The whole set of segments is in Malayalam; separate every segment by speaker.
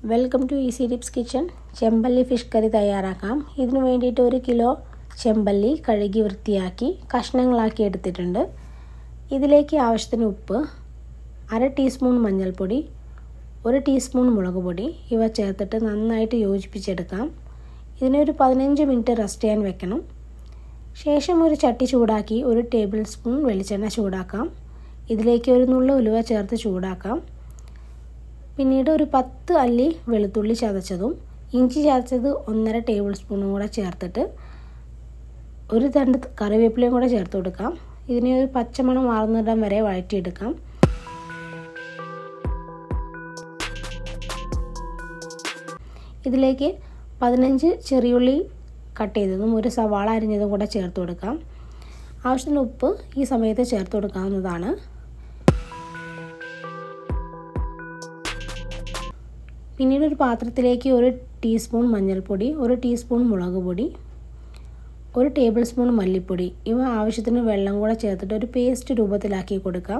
Speaker 1: welcome to easy tips kitchen ചെമ്പല്ലി ഫിഷ് കറി തയ്യാറാക്കാം ഇതിനു വേണ്ടിയിട്ട് ഒരു കിലോ ചെമ്പല്ലി കഴുകി വൃത്തിയാക്കി കഷ്ണങ്ങളാക്കി എടുത്തിട്ടുണ്ട് ഇതിലേക്ക് ആവശ്യത്തിന് ഉപ്പ് അര ടീസ്പൂൺ മഞ്ഞൾപ്പൊടി ഒരു ടീസ്പൂൺ മുളക് പൊടി ഇവ ചേർത്തിട്ട് നന്നായിട്ട് യോജിപ്പിച്ചെടുക്കാം ഇതിനൊരു പതിനഞ്ച് മിനിറ്റ് റെസ്റ്റ് ചെയ്യാൻ വെക്കണം ശേഷം ഒരു ചട്ടി ചൂടാക്കി ഒരു ടേബിൾ സ്പൂൺ വെളിച്ചെണ്ണ ചൂടാക്കാം ഇതിലേക്ക് ഒരു നുള്ള ഉലുവ ചേർത്ത് ചൂടാക്കാം പിന്നീട് ഒരു പത്ത് അല്ലി വെളുത്തുള്ളി ചതച്ചതും ഇഞ്ചി ചതച്ചത് ഒന്നര ടേബിൾ സ്പൂണും കൂടെ ചേർത്തിട്ട് ഒരു തണ്ട് കറിവേപ്പിലയും കൂടെ ചേർത്ത് കൊടുക്കാം ഇതിനെ ഒരു പച്ചമണം മാറുന്നിടം വരെ വഴറ്റിയെടുക്കാം ഇതിലേക്ക് പതിനഞ്ച് ചെറിയുള്ളി കട്ട് ചെയ്തതും ഒരു സവാള അരിഞ്ഞതും കൂടെ ചേർത്ത് കൊടുക്കാം ആവശ്യത്തിന് ഉപ്പ് ഈ സമയത്ത് ചേർത്ത് കൊടുക്കാവുന്നതാണ് പിന്നീട് ഒരു പാത്രത്തിലേക്ക് ഒരു ടീസ്പൂൺ മഞ്ഞൾപ്പൊടി ഒരു ടീസ്പൂൺ മുളക് പൊടി ഒരു ടേബിൾ സ്പൂൺ മല്ലിപ്പൊടി ഇവ ആവശ്യത്തിന് വെള്ളം കൂടെ ചേർത്തിട്ട് ഒരു പേസ്റ്റ് രൂപത്തിലാക്കി കൊടുക്കാം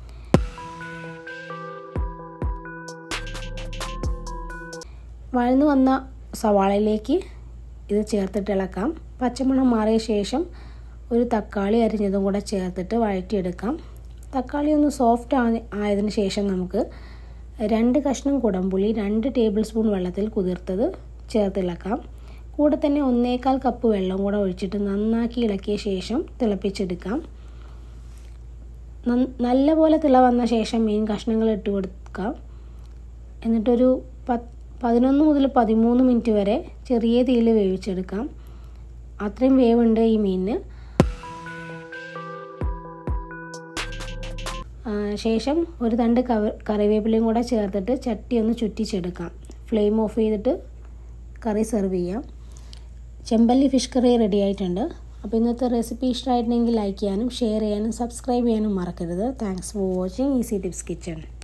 Speaker 1: വഴന്നു വന്ന സവാളയിലേക്ക് ഇത് ചേർത്തിട്ട് ഇളക്കാം പച്ചമണം മാറിയ ശേഷം ഒരു തക്കാളി അരിഞ്ഞതും കൂടെ ചേർത്തിട്ട് വഴറ്റിയെടുക്കാം തക്കാളി ഒന്ന് സോഫ്റ്റ് ആയതിനു ശേഷം നമുക്ക് രണ്ട് കഷ്ണം കുടംപുളി രണ്ട് ടേബിൾ സ്പൂൺ വെള്ളത്തിൽ കുതിർത്തത് ചേർത്തിളക്കാം കൂടെ തന്നെ ഒന്നേകാൽ കപ്പ് വെള്ളം കൂടെ ഒഴിച്ചിട്ട് നന്നാക്കി ഇളക്കിയ ശേഷം തിളപ്പിച്ചെടുക്കാം നല്ല പോലെ തിള വന്ന ശേഷം മീൻ കഷ്ണങ്ങൾ ഇട്ട് കൊടുക്കാം എന്നിട്ടൊരു പത്ത് പതിനൊന്ന് മുതൽ പതിമൂന്ന് മിനിറ്റ് വരെ ചെറിയ തീയിൽ വേവിച്ചെടുക്കാം അത്രയും വേവുണ്ട് ഈ മീനിന് ശേഷം ഒരു തണ്ട് കവ കറിവേപ്പിലയും കൂടെ ചേർത്തിട്ട് ചട്ടി ഒന്ന് ചുറ്റിച്ചെടുക്കാം ഫ്ലെയിം ഓഫ് ചെയ്തിട്ട് കറി സെർവ് ചെയ്യാം ചെമ്പല്ലി ഫിഷ് കറി റെഡി ആയിട്ടുണ്ട് അപ്പോൾ ഇന്നത്തെ റെസിപ്പി ഇഷ്ടമായിട്ടുണ്ടെങ്കിൽ ലൈക്ക് ചെയ്യാനും ഷെയർ ചെയ്യാനും സബ്സ്ക്രൈബ് ചെയ്യാനും മറക്കരുത് thanks for watching easy tips kitchen